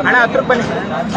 ಅಣ್ಣ ಹತ್ರಕ್ಕೆ ಬನ್ನಿ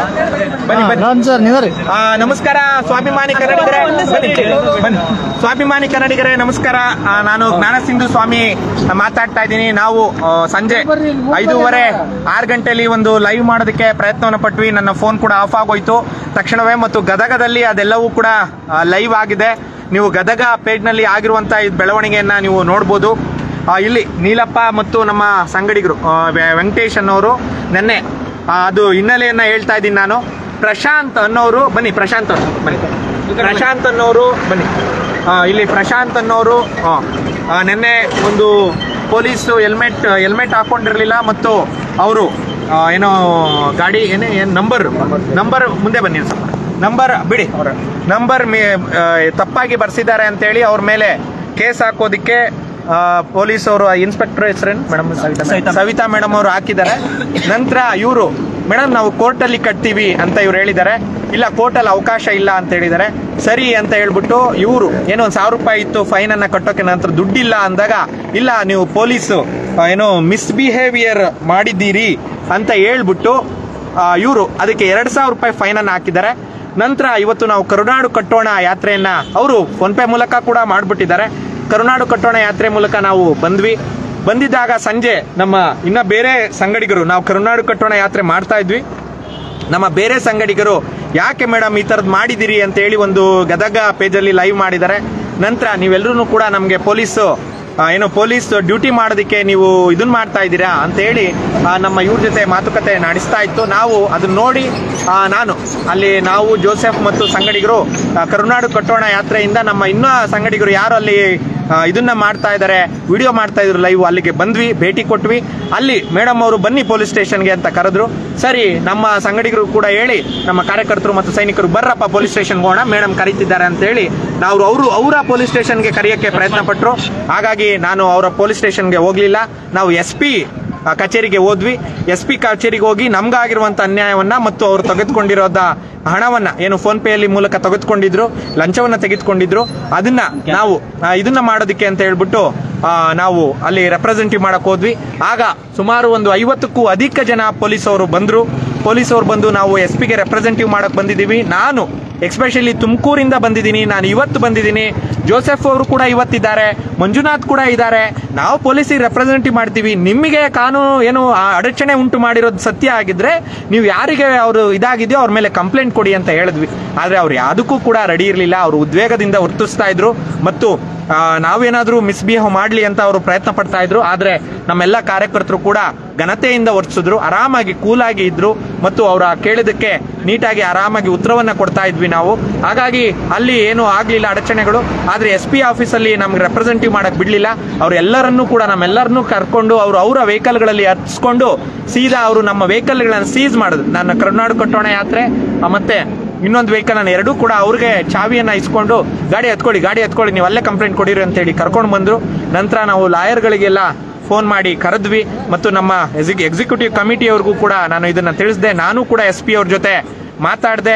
ಬನ್ನಿ ಬನ್ನಿ ನಾನ್ ಸರ್ ನೀವ್ರಿ ಆ, ನಮಸ್ಕಾರ ಸ್ವಾಭಿಮಾನಿ ಕನ್ನಡಿಗರೇ ಬನ್ನಿ ಬನ್ನಿ ಸ್ವಾಭಿಮಾನಿ ಕನ್ನಡಿಗರೇ ನಮಸ್ಕಾರ ಆ, ನಾನು ಜ್ಞಾನ ಸಿಂಧು ಸ್ವಾಮಿ ಮಾತಾಡ್ತಾ ಇದ್ದೀನಿ ನಾವು ಆ, ಸಂಜೆ ಐದೂವರೆ ಆರು ಗಂಟೆಯಲ್ಲಿ ಒಂದು ಲೈವ್ ಮಾಡೋದಕ್ಕೆ ಪ್ರಯತ್ನವನ್ನು ಪಟ್ವಿ ನನ್ನ ಫೋನ್ ಕೂಡ ಆಫ್ ಆಗೋಯ್ತು ತಕ್ಷಣವೇ ಮತ್ತು ಗದಗದಲ್ಲಿ ಅದೆಲ್ಲವೂ ಕೂಡ ಲೈವ್ ಆಗಿದೆ ನೀವು ಗದಗ ಪೇಜ್ನಲ್ಲಿ ಆಗಿರುವಂತ ಈ ಬೆಳವಣಿಗೆಯನ್ನ ನೀವು ನೋಡ್ಬೋದು ಆ, ಇಲ್ಲಿ ನೀಲಪ್ಪ ಮತ್ತು ನಮ್ಮ ಸಂಗಡಿಗರು ಆ, ವೆ- ವೆಂಕಟೇಶ್ ಅನ್ನೋರು ನೆನ್ನೆ ಆ, ಅದು ಹಿನ್ನೆಲೆಯನ್ನ ಹೇಳ್ತಾ ಇದ್ದೀನಿ ನಾನು ಪ್ರಶಾಂತ್ ಅನ್ನೋರು ಬನ್ನಿ ಪ್ರಶಾಂತ್ ಅವ್ರು, ಬನ್ನಿ ಪ್ರಶಾಂತ್ ಅನ್ನೋರು ಬನ್ನಿ ಆ, ಇಲ್ಲಿ ಪ್ರಶಾಂತ್ ಅನ್ನೋರು ಆ, ಆ, ನೆನ್ನೆ ಒಂದು ಪೊಲೀಸ್ ಹೆಲ್ಮೆಟ್ ಹೆಲ್ಮೆಟ್ ಹಾಕೊಂಡಿರ್ಲಿಲ್ಲ ಮತ್ತು ಅವರು ಏನೋ ಗಾಡಿ ಏನೇ ಏನು ನಂಬರ್ ನಂಬರ್ ಮುಂದೆ ಬನ್ನಿ ಸ್ವಲ್ಪ ನಂಬರ್ ಬಿಡಿ ಅವರ ನಂಬರ್ ತಪ್ಪಾಗಿ ಬರ್ಸಿದ್ದಾರೆ ಅಂತೇಳಿ ಅವ್ರ ಮೇಲೆ ಕೇಸ್ ಹಾಕೋದಿಕ್ಕೆ ಆ, ಪೊಲೀಸ್ ಅವರು ಇನ್ಸ್ಪೆಕ್ಟರ್ ಹೆಸರೇನು ಮೇಡಮ್ ಸವಿತಾ ಮೇಡಮ್ ಅವರು ಹಾಕಿದ್ದಾರೆ ನಂತರ ಇವರು ಮೇಡಮ್ ನಾವು ಕೋರ್ಟಲ್ಲಿ ಕಟ್ತೀವಿ ಅಂತ ಇವ್ರು ಹೇಳಿದ್ದಾರೆ ಇಲ್ಲ ಕೋರ್ಟಲ್ಲಿ ಅವಕಾಶ ಇಲ್ಲ ಅಂತ ಹೇಳಿದ್ದಾರೆ ಸರಿ ಅಂತ ಹೇಳ್ಬಿಟ್ಟು ಇವರು ಏನೋ ಒಂದು ಸಾವಿರ ರೂಪಾಯಿ ಇತ್ತು ಫೈನ್ ಅನ್ನ ಕಟ್ಟೋಕೆ ನಂತರ ದುಡ್ಡಿಲ್ಲ ಅಂದಾಗ ಇಲ್ಲ ನೀವು ಪೊಲೀಸು ಏನೋ ಮಿಸ್ಬಿಹೇವಿಯರ್ ಮಾಡಿದ್ದೀರಿ ಅಂತ ಹೇಳ್ಬಿಟ್ಟು ಇವರು ಅದಕ್ಕೆ ಎರಡ್ ಸಾವಿರ ರೂಪಾಯಿ ಫೈನ್ ಅನ್ನು ಹಾಕಿದ್ದಾರೆ ನಂತರ ಇವತ್ತು ನಾವು ಕರುನಾಡು ಕಟ್ಟೋಣ ಯಾತ್ರೆಯನ್ನ ಅವರು ಫೋನ್ ಪೇ ಮೂಲಕ ಕೂಡ ಮಾಡ್ಬಿಟ್ಟಿದ್ದಾರೆ ಕರುನಾಡು ಕಟ್ಟೋಣ ಯಾತ್ರೆ ಮೂಲಕ ನಾವು ಬಂದ್ವಿ ಬಂದಿದ್ದಾಗ ಸಂಜೆ ನಮ್ಮ ಇನ್ನ ಬೇರೆ ಸಂಗಡಿಗರು ನಾವು ಕರುನಾಡು ಕಟ್ಟೋಣ ಯಾತ್ರೆ ಮಾಡ್ತಾ ಇದ್ವಿ ನಮ್ಮ ಬೇರೆ ಸಂಗಡಿಗರು ಯಾಕೆ ಮೇಡಮ್ ಈ ಥರದ್ದು ಮಾಡಿದಿರಿ ಅಂತ ಹೇಳಿ ಒಂದು ಗದಗ ಪೇಜಲ್ಲಿ ಲೈವ್ ಮಾಡಿದ್ದಾರೆ ನಂತರ ನೀವೆಲ್ಲರೂ ಕೂಡ ನಮಗೆ ಪೊಲೀಸು ಆ, ಏನು ಪೊಲೀಸ್ ಡ್ಯೂಟಿ ಮಾಡೋದಕ್ಕೆ ನೀವು ಇದನ್ನ ಮಾಡ್ತಾ ಇದ್ದೀರಾ ಅಂತ ಹೇಳಿ ಆ, ನಮ್ಮ ಇವ್ರ ಜೊತೆ ಮಾತುಕತೆ ನಡೆಸ್ತಾ ಇತ್ತು ನಾವು ಅದನ್ನ ನೋಡಿ ಆ, ನಾನು ಅಲ್ಲಿ ನಾವು ಜೋಸೆಫ್ ಮತ್ತು ಸಂಗಡಿಗರು ಆ, ಕರುನಾಡು ಕಟ್ಟೋಣ ಯಾತ್ರೆಯಿಂದ ನಮ್ಮ ಇನ್ನೂ ಸಂಗಡಿಗರು ಯಾರು ಅಲ್ಲಿ ಆ, ಇದನ್ನ ಮಾಡ್ತಾ ಇದ್ದಾರೆ ವಿಡಿಯೋ ಮಾಡ್ತಾ ಇದ್ರು ಲೈವ್ ಅಲ್ಲಿಗೆ ಬಂದ್ವಿ ಭೇಟಿ ಕೊಟ್ವಿ ಅಲ್ಲಿ ಮೇಡಮ್ ಅವರು ಬನ್ನಿ ಪೊಲೀಸ್ ಸ್ಟೇಷನ್ಗೆ ಅಂತ ಕರೆದ್ರು ಸರಿ ನಮ್ಮ ಸಂಗಡಿಗರು ಕೂಡ ಹೇಳಿ ನಮ್ಮ ಕಾರ್ಯಕರ್ತರು ಮತ್ತು ಸೈನಿಕರು ಬರ್ರಪ್ಪ ಪೊಲೀಸ್ ಸ್ಟೇಷನ್ಗೆ ಹೋಗೋಣ ಮೇಡಮ್ ಕರೀತಿದ್ದಾರೆ ಅಂತ ಹೇಳಿ ನಾವು ಅವರು ಅವರ ಪೊಲೀಸ್ ಸ್ಟೇಷನ್ಗೆ ಕರೆಯೋಕ್ಕೆ ಪ್ರಯತ್ನ ಪಟ್ಟರು ಹಾಗಾಗಿ ನಾನು ಅವರ ಪೊಲೀಸ್ ಸ್ಟೇಷನ್ಗೆ ಹೋಗ್ಲಿಲ್ಲ ನಾವು ಎಸ್ ಪಿ ಕಚೇರಿಗೆ ಹೋದ್ವಿ ಎಸ್ ಪಿ ಕಚೇರಿಗೆ ಹೋಗಿ ನಮ್ಗಾಗಿರುವಂತ ಅನ್ಯಾಯವನ್ನ ಮತ್ತು ಅವರು ತೆಗೆದುಕೊಂಡಿರೋದ ಹಣವನ್ನ ಏನು ಫೋನ್ ಪೇ ಅಲ್ಲಿ ಮೂಲಕ ತೆಗೆದುಕೊಂಡಿದ್ರು ಲಂಚವನ್ನ ತೆಗೆದುಕೊಂಡಿದ್ರು ಅದನ್ನ ನಾವು ಆ, ಇದನ್ನ ಮಾಡೋದಕ್ಕೆ ಅಂತ ಹೇಳ್ಬಿಟ್ಟು ಆ, ನಾವು ಅಲ್ಲಿ ರೆಪ್ರೆಸೆಂಟೇಟಿವ್ ಮಾಡಕ್ ಹೋದ್ವಿ ಆಗ ಸುಮಾರು ಒಂದು ಐವತ್ತಕ್ಕೂ ಅಧಿಕ ಜನ ಪೊಲೀಸ್ ಅವರು ಬಂದ್ರು ಪೊಲೀಸ್ ಅವರು ಬಂದು ನಾವು ಎಸ್ ಪಿಗೆ ರೆಪ್ರೆಸೆಂಟೇಟಿವ್ ಮಾಡಕ್ ಬಂದಿದ್ದೀವಿ ನಾನು ಎಕ್ಸ್ಪೆಷಲಿ ತುಮಕೂರಿಂದ ಬಂದಿದ್ದೀನಿ ನಾನು ಇವತ್ತು ಬಂದಿದ್ದೀನಿ ಜೋಸೆಫ್ ಅವರು ಕೂಡ ಇವತ್ತಿದ್ದಾರೆ ಮಂಜುನಾಥ್ ಕೂಡ ಇದ್ದಾರೆ ನಾವು ಪೊಲೀಸಿಗೆ ರೆಪ್ರೆಸೆಂಟೇಟಿವ್ ಮಾಡ್ತೀವಿ ನಿಮಗೆ ಕಾನೂನು ಏನು ಆ ಅಡಚಣೆ ಉಂಟು ಮಾಡಿರೋದು ಸತ್ಯ ಆಗಿದ್ರೆ ನೀವು ಯಾರಿಗೆ ಅವರು ಇದಾಗಿದೆಯೋ ಅವ್ರ ಮೇಲೆ ಕಂಪ್ಲೇಂಟ್ ಕೊಡಿ ಅಂತ ಹೇಳಿದ್ವಿ ಆದ್ರೆ ಅವ್ರು ಯಾವುದಕ್ಕೂ ಕೂಡ ರೆಡಿ ಇರಲಿಲ್ಲ ಅವರು ಉದ್ವೇಗದಿಂದ ವರ್ತಿಸ್ತಾ ಇದ್ರು ಮತ್ತು ಆ, ನಾವೇನಾದ್ರೂ ಮಿಸ್ಬಿಹೇವ್ ಮಾಡ್ಲಿ ಅಂತ ಅವರು ಪ್ರಯತ್ನ ಪಡ್ತಾ ಇದ್ರು ಆದ್ರೆ ನಮ್ಮೆಲ್ಲ ಕಾರ್ಯಕರ್ತರು ಕೂಡ ಘನತೆಯಿಂದ ವರ್ತಿಸಿದ್ರು ಆರಾಮಾಗಿ ಕೂಲಾಗಿ ಇದ್ರು ಮತ್ತು ಅವರ ಕೇಳಿದಕ್ಕೆ ನೀಟಾಗಿ ಆರಾಮಾಗಿ ಉತ್ತರವನ್ನ ಕೊಡ್ತಾ ಇದ್ವಿ ನಾವು ಹಾಗಾಗಿ ಅಲ್ಲಿ ಏನು ಆಗ್ಲಿಲ್ಲ ಅಡಚಣೆಗಳು ಆದ್ರೆ ಎಸ್ ಪಿ ಆಫೀಸಲ್ಲಿ ನಮ್ಗೆ ರೆಪ್ರೆಸೆಂಟೇಟಿವ್ ಮಾಡಕ್ ಬಿಡ್ಲಿಲ್ಲ ಅವ್ರು ಎಲ್ಲರನ್ನೂ ಕೂಡ ನಮ್ಮೆಲ್ಲರನ್ನೂ ಕರ್ಕೊಂಡು ಅವರು ಅವರ ವೆಹಿಕಲ್ಗಳಲ್ಲಿ ಹತ್ಸ್ಕೊಂಡು ಸೀದಾ ಅವರು ನಮ್ಮ ವೆಹಿಕಲ್ಗಳನ್ನು ಸೀಸ್ ಮಾಡಿದ್ರು ನನ್ನ ಕರ್ನಾಡು ಕಟ್ಟೋಣ ಯಾತ್ರೆ ಆ, ಮತ್ತೆ ಇನ್ನೊಂದು ವೆಹಿಕಲ್ ನಾನು ಎರಡೂ ಕೂಡ ಅವ್ರಿಗೆ ಚಾವಿಯನ್ನ ಇಸ್ಕೊಂಡು ಗಾಡಿ ಹತ್ಕೊಳ್ಳಿ ಗಾಡಿ ಹತ್ಕೊಳ್ಳಿ ನೀವು ಅಲ್ಲೇ ಕಂಪ್ಲೇಂಟ್ ಕೊಡಿರಿ ಅಂತೇಳಿ ಕರ್ಕೊಂಡು ಬಂದ್ರು ನಂತರ ನಾವು ಲಾಯರ್ಗಳಿಗೆಲ್ಲ ಫೋನ್ ಮಾಡಿ ಕರೆದ್ವಿ ಮತ್ತು ನಮ್ಮ ಎಕ್ಸಿಕ್ಯೂಟಿವ್ ಕಮಿಟಿಯವ್ರಿಗೂ ಕೂಡ ನಾನು ಇದನ್ನ ತಿಳಿಸಿದೆ ನಾನು ಕೂಡ ಎಸ್ ಪಿ ಅವ್ರ ಜೊತೆ ಮಾತಾಡಿದೆ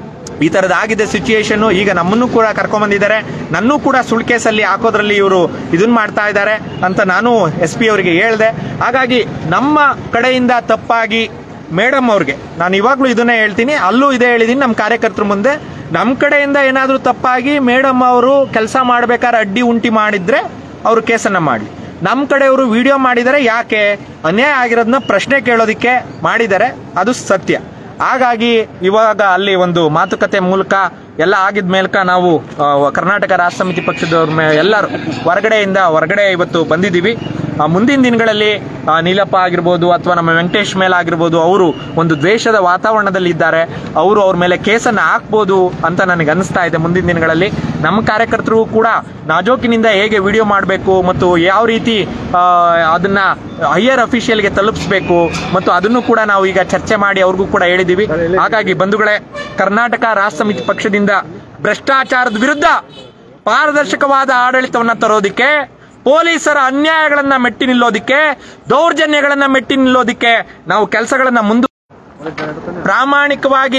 ಈ ತರದ್ ಆಗಿದೆ ಸಿಚುಯೇಷನ್ ಈಗ ನಮ್ಮನ್ನು ಕೂಡ ಕರ್ಕೊಂಡ್ ಬಂದಿದ್ದಾರೆ ನನ್ನೂ ಕೂಡ ಸುಳ್ ಕೇಸಲ್ಲಿ ಹಾಕೋದ್ರಲ್ಲಿ ಇವರು ಇದನ್ನ ಮಾಡ್ತಾ ಇದ್ದಾರೆ ಅಂತ ನಾನು ಎಸ್ ಪಿ ಅವರಿಗೆ ಹೇಳ್ದೆ ಹಾಗಾಗಿ ನಮ್ಮ ಕಡೆಯಿಂದ ತಪ್ಪಾಗಿ ಮೇಡಮ್ ಅವ್ರಿಗೆ ನಾನು ಇವಾಗ್ಲೂ ಇದನ್ನೇ ಹೇಳ್ತೀನಿ ಅಲ್ಲೂ ಇದೇ ಹೇಳಿದೀನಿ ನಮ್ಮ ಕಾರ್ಯಕರ್ತರ ಮುಂದೆ ನಮ್ಮ ಕಡೆಯಿಂದ ಏನಾದರೂ ತಪ್ಪಾಗಿ ಮೇಡಮ್ ಅವರು ಕೆಲಸ ಮಾಡ್ಬೇಕಾದ್ರೆ ಅಡ್ಡಿ ಉಂಟಿ ಮಾಡಿದ್ರೆ ಅವರು ಕೇಸನ್ನ ಮಾಡಲಿ ನಮ್ಮ ಕಡೆಯವರು ವಿಡಿಯೋ ಮಾಡಿದರೆ ಯಾಕೆ ಅನ್ಯಾಯ ಆಗಿರೋದನ್ನ ಪ್ರಶ್ನೆ ಕೇಳೋದಕ್ಕೆ ಮಾಡಿದ್ದಾರೆ ಅದು ಸತ್ಯ ಹಾಗಾಗಿ ಇವಾಗ ಅಲ್ಲಿ ಒಂದು ಮಾತುಕತೆ ಮೂಲಕ ಎಲ್ಲ ಆಗಿದ ಮೇಲ್ಕ ನಾವು ಆ, ಕರ್ನಾಟಕ ರಾಷ್ಟ್ರ ಸಮಿತಿ ಪಕ್ಷದವ್ರ ಮೇ ಎಲ್ಲರೂ ಹೊರಗಡೆಯಿಂದ ಹೊರಗಡೆ ಇವತ್ತು ಬಂದಿದ್ದೀವಿ ಆ, ಮುಂದಿನ ದಿನಗಳಲ್ಲಿ ಆ, ನೀಲಪ್ಪ ಆಗಿರ್ಬೋದು ಅಥವಾ ನಮ್ಮ ವೆಂಕಟೇಶ್ ಮೇಲೆ ಆಗಿರ್ಬೋದು ಅವರು ಒಂದು ದ್ವೇಷದ ವಾತಾವರಣದಲ್ಲಿ ಇದ್ದಾರೆ ಅವರು ಅವ್ರ ಮೇಲೆ ಕೇಸನ್ನು ಹಾಕ್ಬೋದು ಅಂತ ನನಗೆ ಅನಿಸ್ತಾ ಇದೆ ಮುಂದಿನ ದಿನಗಳಲ್ಲಿ ನಮ್ಮ ಕಾರ್ಯಕರ್ತರು ಕೂಡ ನಾಜೋಕಿನಿಂದ ಹೇಗೆ ವಿಡಿಯೋ ಮಾಡಬೇಕು ಮತ್ತು ಯಾವ ರೀತಿ ಆ, ಅದನ್ನ ಹೈಯರ್ ಅಫಿಷಿಯಲ್ಗೆ ತಲುಪಿಸಬೇಕು ಮತ್ತು ಅದನ್ನು ಕೂಡ ನಾವು ಈಗ ಚರ್ಚೆ ಮಾಡಿ ಅವ್ರಿಗೂ ಕೂಡ ಹೇಳಿದ್ದೀವಿ ಹಾಗಾಗಿ ಬಂಧುಗಳೇ ಕರ್ನಾಟಕ ರಾಷ್ಟ್ರ ಸಮಿತಿ ಪಕ್ಷದಿಂದ ಭ್ರಷ್ಟಾಚಾರದ ವಿರುದ್ಧ ಪಾರದರ್ಶಕವಾದ ಆಡಳಿತವನ್ನ ತರೋದಿಕ್ಕೆ ಪೊಲೀಸರ ಅನ್ಯಾಯಗಳನ್ನ ಮೆಟ್ಟಿ ನಿಲ್ಲೋದಿಕ್ಕೆ ದೌರ್ಜನ್ಯಗಳನ್ನ ಮೆಟ್ಟಿ ನಿಲ್ಲೋದಿಕ್ಕೆ ನಾವು ಕೆಲಸಗಳನ್ನ ಮುಂದು ಪ್ರಾಮಾಣಿಕವಾಗಿ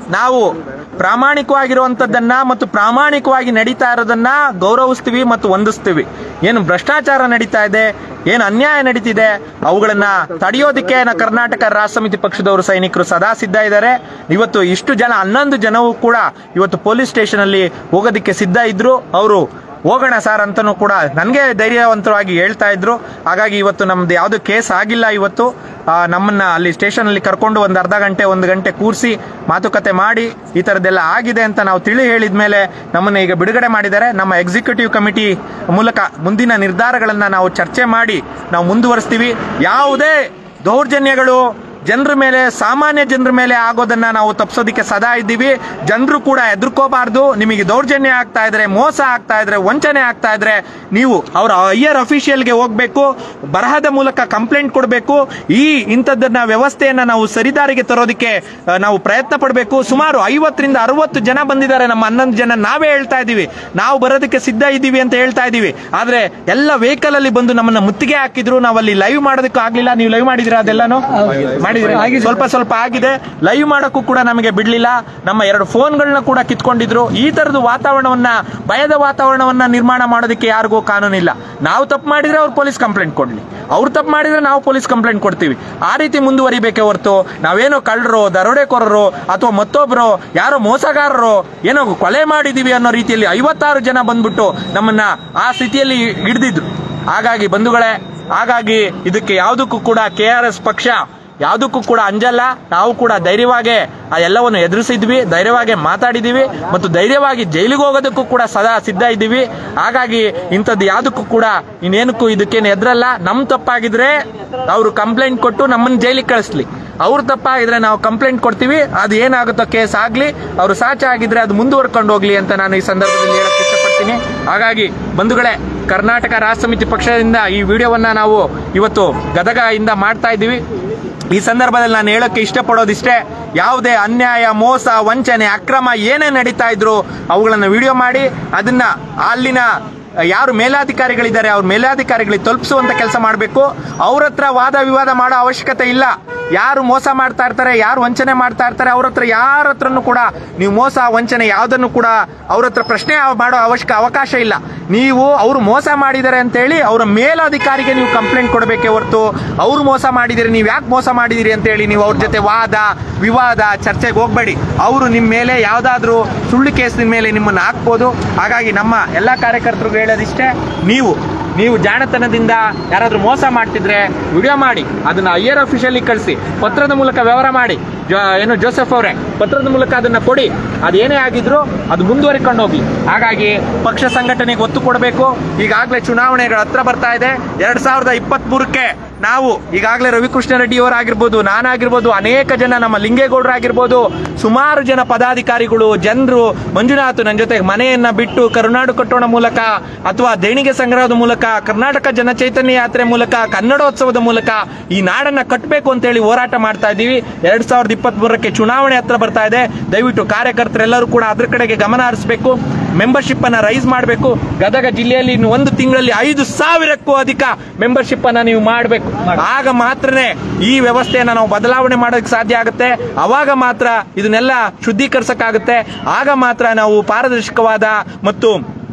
ನಾವು ಪ್ರಾಮಾಣಿಕವಾಗಿರುವಂತದ್ದನ್ನ ಮತ್ತು ಪ್ರಾಮಾಣಿಕವಾಗಿ ನಡೀತಾ ಇರೋದನ್ನ ಗೌರವಿಸ್ತೀವಿ ಮತ್ತು ವಂದಿಸ್ತೀವಿ ಏನು ಭ್ರಷ್ಟಾಚಾರ ನಡೀತಾ ಇದೆ ಏನು ಅನ್ಯಾಯ ನಡೀತಿದೆ ಅವುಗಳನ್ನ ತಡೆಯೋದಕ್ಕೆ ನ ಕರ್ನಾಟಕ ರಾಷ್ಟ್ರ ಸಮಿತಿ ಪಕ್ಷದವರು ಸೈನಿಕರು ಸದಾ ಸಿದ್ಧ ಇದ್ದಾರೆ ಇವತ್ತು ಇಷ್ಟು ಜನ ಹನ್ನೊಂದು ಜನವು ಕೂಡ ಇವತ್ತು ಪೊಲೀಸ್ ಸ್ಟೇಷನ್ ಅಲ್ಲಿ ಹೋಗೋದಕ್ಕೆ ಸಿದ್ಧ ಇದ್ರು ಅವರು ಹೋಗೋಣ ಸರ್ ಅಂತನೂ ಕೂಡ ನನಗೆ ಧೈರ್ಯವಂತರಾಗಿ ಹೇಳ್ತಾ ಇದ್ರು ಹಾಗಾಗಿ ಇವತ್ತು ನಮ್ದು ಯಾವುದು ಕೇಸ್ ಆಗಿಲ್ಲ ಇವತ್ತು ಆ, ನಮ್ಮನ್ನ ಅಲ್ಲಿ ಸ್ಟೇಷನ್ ಅಲ್ಲಿ ಕರ್ಕೊಂಡು ಒಂದು ಅರ್ಧ ಗಂಟೆ ಒಂದು ಗಂಟೆ ಕೂರಿಸಿ ಮಾತುಕತೆ ಮಾಡಿ ಈ ಥರದ್ದೆಲ್ಲ ಆಗಿದೆ ಅಂತ ನಾವು ತಿಳಿ ಹೇಳಿದ ಮೇಲೆ ನಮ್ಮನ್ನ ಈಗ ಬಿಡುಗಡೆ ಮಾಡಿದ್ದಾರೆ ನಮ್ಮ ಎಕ್ಸಿಕ್ಯೂಟಿವ್ ಕಮಿಟಿ ಮೂಲಕ ಮುಂದಿನ ನಿರ್ಧಾರಗಳನ್ನ ನಾವು ಚರ್ಚೆ ಮಾಡಿ ನಾವು ಮುಂದುವರಿಸ್ತೀವಿ ಯಾವುದೇ ದೌರ್ಜನ್ಯಗಳು ಜನರ ಮೇಲೆ ಸಾಮಾನ್ಯ ಜನರ ಮೇಲೆ ಆಗೋದನ್ನ ನಾವು ತಪ್ಪಿಸೋದಕ್ಕೆ ಸದಾ ಇದ್ದೀವಿ ಜನರು ಕೂಡ ಹೆದರ್ಕೋಬಾರ್ದು ನಿಮಗೆ ದೌರ್ಜನ್ಯ ಆಗ್ತಾ ಇದ್ರೆ ಮೋಸ ಆಗ್ತಾ ಇದ್ರೆ ವಂಚನೆ ಆಗ್ತಾ ಇದ್ರೆ ನೀವು ಅವರ ಹೈಯರ್ ಅಫಿಷಿಯಲ್ಗೆ ಹೋಗ್ಬೇಕು ಬರಹದ ಮೂಲಕ ಕಂಪ್ಲೇಂಟ್ ಕೊಡಬೇಕು ಈ ಇಂಥದ್ದನ್ನ ವ್ಯವಸ್ಥೆಯನ್ನ ನಾವು ಸರಿದಾರಿಗೆ ತರೋದಕ್ಕೆ ಆ, ನಾವು ಪ್ರಯತ್ನ ಪಡಬೇಕು ಸುಮಾರು ಐವತ್ತರಿಂದ ಅರವತ್ತು ಜನ ಬಂದಿದ್ದಾರೆ ನಮ್ಮ ಹನ್ನೊಂದು ಜನ ನಾವೇ ಹೇಳ್ತಾ ಇದ್ದೀವಿ ನಾವು ಬರೋದಕ್ಕೆ ಸಿದ್ಧ ಇದ್ದೀವಿ ಅಂತ ಹೇಳ್ತಾ ಇದ್ದೀವಿ ಆದ್ರೆ ಎಲ್ಲ ವೆಹಿಕಲ್ ಅಲ್ಲಿ ಬಂದು ನಮ್ಮನ್ನ ಮುತ್ತಿಗೆ ಹಾಕಿದ್ರು ನಾವು ಅಲ್ಲಿ ಲೈವ್ ಮಾಡೋದಕ್ಕೂ ಆಗ್ಲಿಲ್ಲ ನೀವು ಲೈವ್ ಮಾಡಿದಿರಾ ಅದೆಲ್ಲಾನು ಮಾಡಿದ್ರೆ ಸ್ವಲ್ಪ ಸ್ವಲ್ಪ ಆಗಿದೆ ಲೈವ್ ಮಾಡೋಕ್ಕೂ ಕೂಡ ನಮಗೆ ಬಿಡ್ಲಿಲ್ಲ ನಮ್ಮ ಎರಡು ಫೋನ್ಗಳನ್ನ ಕೂಡ ಕಿತ್ಕೊಂಡಿದ್ರು ಈ ತರದ ವಾತಾವರಣವನ್ನ ಭಯದ ವಾತಾವರಣವನ್ನ ನಿರ್ಮಾಣ ಮಾಡೋದಕ್ಕೆ ಯಾರಿಗೂ ಕಾನೂನಿಲ್ಲ ನಾವು ತಪ್ಪು ಮಾಡಿದ್ರೆ ಅವ್ರು ಪೊಲೀಸ್ ಕಂಪ್ಲೇಂಟ್ ಕೊಡ್ಲಿ ಅವ್ರು ತಪ್ಪು ಮಾಡಿದ್ರೆ ನಾವು ಪೊಲೀಸ್ ಕಂಪ್ಲೇಂಟ್ ಕೊಡ್ತೀವಿ ಆ ರೀತಿ ಮುಂದುವರಿಬೇಕೇ ಹೊರತು ನಾವೇನೋ ಕಳ್ಳರು ದರೋಡೆಕೋರರು ಅಥವಾ ಮತ್ತೊಬ್ರು ಯಾರೋ ಮೋಸಗಾರರು ಏನೋ ಕೊಲೆ ಮಾಡಿದೀವಿ ಅನ್ನೋ ರೀತಿಯಲ್ಲಿ ಐವತ್ತಾರು ಜನ ಬಂದ್ಬಿಟ್ಟು ನಮ್ಮನ್ನ ಆ ಸ್ಥಿತಿಯಲ್ಲಿ ಹಿಡಿದಿದ್ರು ಹಾಗಾಗಿ ಬಂಧುಗಳೇ ಹಾಗಾಗಿ ಇದಕ್ಕೆ ಯಾವುದಕ್ಕೂ ಕೂಡ ಕೆ ಆರ್ ಎಸ್ ಪಕ್ಷ ಯಾವುದಕ್ಕೂ ಕೂಡ ಅಂಜಲ್ಲ ನಾವು ಕೂಡ ಧೈರ್ಯವಾಗಿ ಆ ಎಲ್ಲವನ್ನು ಎದುರಿಸಿದ್ವಿ ಧೈರ್ಯವಾಗಿ ಮಾತಾಡಿದೀವಿ ಮತ್ತು ಧೈರ್ಯವಾಗಿ ಜೈಲಿಗೆ ಹೋಗೋದಕ್ಕೂ ಕೂಡ ಸದಾ ಸಿದ್ಧ ಇದ್ದೀವಿ ಹಾಗಾಗಿ ಇಂಥದ್ದು ಯಾವುದಕ್ಕೂ ಕೂಡ ಇನ್ನೇನಕ್ಕೂ ಇದಕ್ಕೇನು ಎದುರಲ್ಲ ನಮ್ ತಪ್ಪಾಗಿದ್ರೆ ಅವರು ಕಂಪ್ಲೇಂಟ್ ಕೊಟ್ಟು ನಮ್ಮನ್ನ ಜೈಲಿಗೆ ಕಳಿಸ್ಲಿ ಅವ್ರ ತಪ್ಪಾಗಿದ್ರೆ ನಾವು ಕಂಪ್ಲೇಂಟ್ ಕೊಡ್ತೀವಿ ಅದು ಏನಾಗುತ್ತೋ ಕೇಸ್ ಆಗ್ಲಿ ಅವರು ಸಾಚ ಆಗಿದ್ರೆ ಅದು ಮುಂದುವರ್ಕೊಂಡು ಹೋಗ್ಲಿ ಅಂತ ನಾನು ಈ ಸಂದರ್ಭದಲ್ಲಿ ಹೇಳಕ್ ಇಷ್ಟಪಡ್ತೀನಿ ಹಾಗಾಗಿ ಬಂಧುಗಳೇ ಕರ್ನಾಟಕ ರಾಷ್ಟ್ರ ಸಮಿತಿ ಪಕ್ಷದಿಂದ ಈ ವಿಡಿಯೋವನ್ನ ನಾವು ಇವತ್ತು ಗದಗ ಇಂದ ಮಾಡ್ತಾ ಇದ್ದೀವಿ ಈ ಸಂದರ್ಭದಲ್ಲಿ ನಾನು ಹೇಳೋಕೆ ಇಷ್ಟಪಡೋದಿಷ್ಟೇ ಯಾವುದೇ ಅನ್ಯಾಯ ಮೋಸ ವಂಚನೆ ಅಕ್ರಮ ಏನೇ ನಡೀತಾ ಇದ್ರು ಅವುಗಳನ್ನ ವಿಡಿಯೋ ಮಾಡಿ ಅದನ್ನ ಅಲ್ಲಿನ ಯಾರು ಮೇಲಾಧಿಕಾರಿಗಳಿದ್ದಾರೆ ಅವ್ರ ಮೇಲಾಧಿಕಾರಿಗಳಿಗೆ ತಲುಪಿಸುವಂತ ಕೆಲಸ ಮಾಡಬೇಕು ಅವ್ರ ಹತ್ರ ವಾದ ವಿವಾದ ಮಾಡೋ ಅವಶ್ಯಕತೆ ಇಲ್ಲ ಯಾರು ಮೋಸ ಮಾಡ್ತಾ ಇರ್ತಾರೆ ಯಾರು ವಂಚನೆ ಮಾಡ್ತಾ ಇರ್ತಾರೆ ಅವ್ರ ಹತ್ರ ಯಾರ ಹತ್ರನೂ ಕೂಡ ನೀವು ಮೋಸ ವಂಚನೆ ಯಾವುದನ್ನು ಕೂಡ ಅವ್ರ ಹತ್ರ ಪ್ರಶ್ನೆ ಮಾಡೋ ಅವಶ್ಯಕ ಅವಕಾಶ ಇಲ್ಲ ನೀವು ಅವರು ಮೋಸ ಮಾಡಿದ್ದಾರೆ ಅಂತೇಳಿ ಅವರ ಮೇಲಾಧಿಕಾರಿಗೆ ನೀವು ಕಂಪ್ಲೇಂಟ್ ಕೊಡಬೇಕೇ ಹೊರತು ಅವ್ರು ಮೋಸ ಮಾಡಿದಿರಿ ನೀವು ಯಾಕೆ ಮೋಸ ಮಾಡಿದಿರಿ ಅಂತೇಳಿ ನೀವು ಅವ್ರ ಜೊತೆ ವಾದ ವಿವಾದ ಚರ್ಚೆಗೆ ಹೋಗ್ಬೇಡಿ ಅವರು ನಿಮ್ಮ ಮೇಲೆ ಯಾವುದಾದ್ರೂ ಸುಳ್ಳು ಕೇಸಿನ ಮೇಲೆ ನಿಮ್ಮನ್ನು ಹಾಕ್ಬೋದು ಹಾಗಾಗಿ ನಮ್ಮ ಎಲ್ಲ ಕಾರ್ಯಕರ್ತರಿಗೂ ಹೇಳೋದಿಷ್ಟೇ ನೀವು ನೀವು ಜಾಣತನದಿಂದ ಯಾರಾದ್ರೂ ಮೋಸ ಮಾಡ್ತಿದ್ರೆ ವಿಡಿಯೋ ಮಾಡಿ ಅದನ್ನ ಐಯರ್ ಅಫಿಷಿಯಲಿ ಕಳಿಸಿ ಪತ್ರದ ಮೂಲಕ ವ್ಯವಹಾರ ಮಾಡಿ ಜೋ- ಏನು ಜೋಸೆಫ್ ಅವರೇ ಪತ್ರದ ಮೂಲಕ ಅದನ್ನ ಕೊಡಿ ಅದೇನೇ ಆಗಿದ್ರು ಅದು ಮುಂದುವರಿಕೊಂಡು ಹೋಗಿ ಹಾಗಾಗಿ ಪಕ್ಷ ಸಂಘಟನೆಗೆ ಒತ್ತು ಕೊಡಬೇಕು ಈಗಾಗಲೇ ಚುನಾವಣೆಗಳ ಹತ್ರ ಬರ್ತಾ ಇದೆ ಎರಡ್ ಸಾವಿರದ ಇಪ್ಪತ್ತ್ ಮೂರಕ್ಕೆ ನಾವು ಈಗಾಗಲೇ ರವಿಕೃಷ್ಣ ರೆಡ್ಡಿ ಅವರಾಗಿರ್ಬೋದು ನಾನಾಗಿರ್ಬೋದು ಅನೇಕ ಜನ ನಮ್ಮ ಲಿಂಗೇಗೌಡರಾಗಿರ್ಬೋದು ಸುಮಾರು ಜನ ಪದಾಧಿಕಾರಿಗಳು ಜನರು ಮಂಜುನಾಥ್ ನನ್ನ ಜೊತೆ ಮನೆಯನ್ನ ಬಿಟ್ಟು ಕರುನಾಡು ಕಟ್ಟೋಣ ಮೂಲಕ ಅಥವಾ ದೇಣಿಗೆ ಸಂಗ್ರಹದ ಮೂಲಕ ಕರ್ನಾಟಕ ಜನ ಚೈತನ್ಯ ಯಾತ್ರೆ ಮೂಲಕ ಕನ್ನಡೋತ್ಸವದ ಮೂಲಕ ಈ ನಾಡನ್ನ ಕಟ್ಟಬೇಕು ಅಂತೇಳಿ ಹೋರಾಟ ಮಾಡ್ತಾ ಇದ್ದೀವಿ ಎರಡ್ ಸಾವಿರದ ಇಪ್ಪತ್ತ್ ಮೂರಕ್ಕೆ ಚುನಾವಣೆ ಹತ್ರ ಬರ್ತಾ ಇದೆ ದಯವಿಟ್ಟು ಕಾರ್ಯಕರ್ತರೆಲ್ಲರೂ ಕೂಡ ಅದ್ರ ಕಡೆಗೆ ಗಮನ ಹರಿಸಬೇಕು ಮೆಂಬರ್ಶಿಪ್ ಅನ್ನ ರೈಸ್ ಮಾಡಬೇಕು ಗದಗ ಜಿಲ್ಲೆಯಲ್ಲಿ ಇನ್ನು ಒಂದು ತಿಂಗಳಲ್ಲಿ ಐದು ಸಾವಿರಕ್ಕೂ ಅಧಿಕ ಮೆಂಬರ್ಶಿಪ್ ಅನ್ನ ನೀವು ಮಾಡಬೇಕು ಆಗ ಮಾತ್ರನೇ ಈ ವ್ಯವಸ್ಥೆಯನ್ನ ನಾವು ಬದಲಾವಣೆ ಮಾಡೋದಕ್ಕೆ ಸಾಧ್ಯ ಆಗುತ್ತೆ ಅವಾಗ ಮಾತ್ರ ಇದನ್ನೆಲ್ಲ ಶುದ್ಧೀಕರಿಸಕ್ಕಾಗುತ್ತೆ ಆಗ ಮಾತ್ರ ನಾವು ಪಾರದರ್ಶಕವಾದ ಮತ್ತು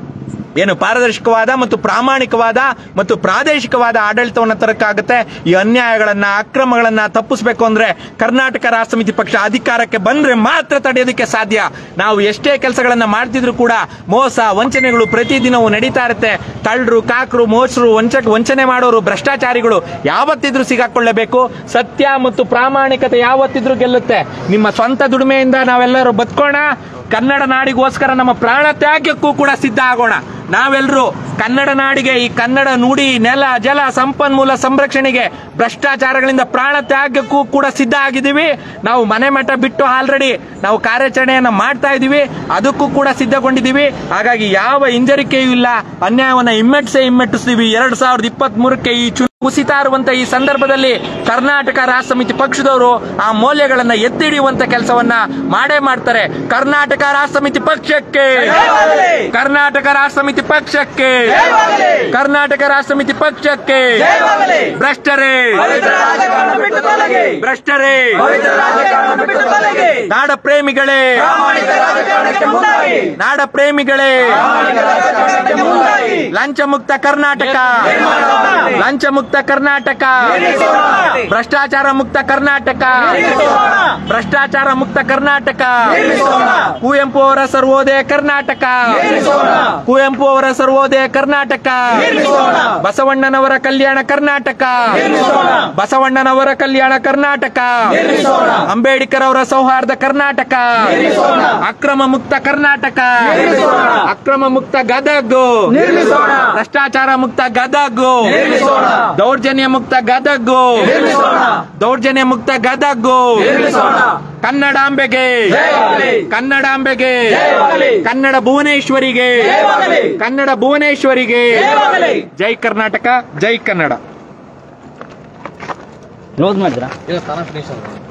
ಏನು ಪಾರದರ್ಶಕವಾದ ಮತ್ತು ಪ್ರಾಮಾಣಿಕವಾದ ಮತ್ತು ಪ್ರಾದೇಶಿಕವಾದ ಆಡಳಿತವನ್ನು ತರಕ್ಕಾಗುತ್ತೆ ಈ ಅನ್ಯಾಯಗಳನ್ನ ಅಕ್ರಮಗಳನ್ನ ತಪ್ಪಿಸ್ಬೇಕು ಅಂದ್ರೆ ಕರ್ನಾಟಕ ರಾಷ್ಟ್ರ ಸಮಿತಿ ಪಕ್ಷ ಅಧಿಕಾರಕ್ಕೆ ಬಂದ್ರೆ ಮಾತ್ರ ತಡೆಯೋದಕ್ಕೆ ಸಾಧ್ಯ ನಾವು ಎಷ್ಟೇ ಕೆಲಸಗಳನ್ನ ಮಾಡ್ತಿದ್ರು ಕೂಡ ಮೋಸ ವಂಚನೆಗಳು ಪ್ರತಿದಿನವೂ ನಡೀತಾ ಇರುತ್ತೆ ಕಳ್ಳರು ಕಾಕರು ಮೋಸರು ವಂಚಕ ವಂಚನೆ ಮಾಡೋರು ಭ್ರಷ್ಟಾಚಾರಿಗಳು ಯಾವತ್ತಿದ್ರೂ ಸಿಗಾಕೊಳ್ಳಬೇಕು ಸತ್ಯ ಮತ್ತು ಪ್ರಾಮಾಣಿಕತೆ ಯಾವತ್ತಿದ್ರೂ ಗೆಲ್ಲುತ್ತೆ ನಿಮ್ಮ ಸ್ವಂತ ದುಡಿಮೆಯಿಂದ ನಾವೆಲ್ಲರೂ ಬದುಕೋಣ ಕನ್ನಡ ನಾಡಿಗೋಸ್ಕರ ನಮ್ಮ ಪ್ರಾಣ ತ್ಯಾಗಕ್ಕೂ ಕೂಡ ಸಿದ್ಧ ಆಗೋಣ ನಾವೆಲ್ಲರೂ ಕನ್ನಡ ನಾಡಿಗೆ ಈ ಕನ್ನಡ ನುಡಿ ನೆಲ ಜಲ ಸಂಪನ್ಮೂಲ ಸಂರಕ್ಷಣೆಗೆ ಭ್ರಷ್ಟಾಚಾರಗಳಿಂದ ಪ್ರಾಣ ತ್ಯಾಗಕ್ಕೂ ಕೂಡ ಸಿದ್ಧ ಆಗಿದ್ದೀವಿ ನಾವು ಮನೆ ಮಠ ಬಿಟ್ಟು ಆಲ್ರೆಡಿ ನಾವು ಕಾರ್ಯಾಚರಣೆಯನ್ನ ಮಾಡ್ತಾ ಇದೀವಿ ಅದಕ್ಕೂ ಕೂಡ ಸಿದ್ಧಗೊಂಡಿದ್ದೀವಿ ಹಾಗಾಗಿ ಯಾವ ಹಿಂಜರಿಕೆಯೂ ಇಲ್ಲ ಅನ್ಯಾಯವನ್ನ ಹಿಮ್ಮೆಟ್ಟಿಸೇ ಹಿಮ್ಮೆಟ್ಟಿಸ್ತೀವಿ ಎರಡ್ ಸಾವಿರದ ಇಪ್ಪತ್ತ್ ಮೂರಕ್ಕೆ ಈ ಚುನಾವಣೆ ಕುಸಿತಾ ಇರುವಂತ ಈ ಸಂದರ್ಭದಲ್ಲಿ ಕರ್ನಾಟಕ ರಾಷ್ಟ್ರ ಸಮಿತಿ ಪಕ್ಷದವರು ಆ ಮೌಲ್ಯಗಳನ್ನ ಎತ್ತಿ ಹಿಡಿಯುವಂತ ಕೆಲಸವನ್ನ ಮಾಡೇ ಮಾಡ್ತಾರೆ ಕರ್ನಾಟಕ ರಾಷ್ಟ್ರ ಸಮಿತಿ ಪಕ್ಷಕ್ಕೆ ಕರ್ನಾಟಕ ರಾಷ್ಟ್ರ ಸಮಿತಿ ಪಕ್ಷಕ್ಕೆ ಜಯವಾಗಲಿ. ಕರ್ನಾಟಕ ರಾಷ್ಟ್ರ ಸಮಿತಿ ಪಕ್ಷಕ್ಕೆ ಜಯವಾಗಲಿ. ಭ್ರಷ್ಟರೇ ಪವಿತ್ರ ರಾಜಕಾರಣ ಬಿಟ್ಟು ತೊಲಗಿ ಭ್ರಷ್ಟರೇ ಪವಿತ್ರ ರಾಜಕಾರಣ ಬಿಟ್ಟು ತೊಲಗಿ ನಾಡ ಪ್ರೇಮಿಗಳೇ ಪ್ರಾಮಾಣಿಕ ರಾಜಕಾರಣಕ್ಕೆ ಮುಂದಾಗಿ ನಾಡ ಪ್ರೇಮಿಗಳೇ ಪ್ರಾಮಾಣಿಕ ರಾಜಕಾರಣಕ್ಕೆ ಮುಂದಾಗಿ ಲಂಚ ಮುಕ್ತ ಕರ್ನಾಟಕ ನಿರ್ಮಾಣ. ಲಂಚ ಮುಕ್ತ ಕರ್ನಾಟಕ ನಿರ್ಮಿಸೋಣ. ಭ್ರಷ್ಟಾಚಾರ ಮುಕ್ತ ಕರ್ನಾಟಕ ನಿರ್ಮಿಸೋಣ. ಭ್ರಷ್ಟಾಚಾರ ಮುಕ್ತ ಕರ್ನಾಟಕ ನಿರ್ಮಿಸೋಣ. ಕುವೆಂಪು ಅವರ ಸರ್ವೋದಯ ಕರ್ನಾಟಕ ನಿರ್ಮಿಸೋಣ. ಕುವೆಂಪು ಅವರ ಸರ್ವೋದಯ ಕರ್ನಾಟಕ ನಿರ್ಮಿಸೋಣ. ಬಸವಣ್ಣನವರ ಕಲ್ಯಾಣ ಕರ್ನಾಟಕ ನಿರ್ಮಿಸೋಣ. ಬಸವಣ್ಣನವರ ಕಲ್ಯಾಣ ಕರ್ನಾಟಕ ನಿರ್ಮಿಸೋಣ. ಅಂಬೇಡ್ಕರ್ ಅವರ ಸೌಹಾರ್ದ ಕರ್ನಾಟಕ ನಿರ್ಮಿಸೋಣ. ಅಕ್ರಮ ಮುಕ್ತ ಕರ್ನಾಟಕ ನಿರ್ಮಿಸೋಣ. ಅಕ್ರಮ ಮುಕ್ತ ಗದಗು ನಿರ್ಮಿಸೋಣ. ಭ್ರಷ್ಟಾಚಾರ ಮುಕ್ತ ಗದಗು ನಿರ್ಮಿಸೋಣ. ದೌರ್ಜನ್ಯ ಮುಕ್ತ ಗದಗು ನಿರ್ಮಿಸೋಣ. ದೌರ್ಜನ್ಯ ಮುಕ್ತ ಗದಗು ನಿರ್ಮಿಸೋಣ. ಕನ್ನಡಾಂಬೆಗೆ ಜಯವಾಗಲಿ. ಕನ್ನಡಾಂಬೆಗೆ ಜಯವಾಗಲಿ. ಕನ್ನಡ ಭುವನೇಶ್ವರಿಗೆ ಜಯವಾಗಲಿ. ಕನ್ನಡ ಭುವನೇಶ್ವರಿಗೆ ಜಯವಾಗಲಿ. ಜೈ ಕರ್ನಾಟಕ ಜೈ ಕನ್ನಡ ಕ್ಲೋಸ್ ಮಾಡಿದ್ರಾ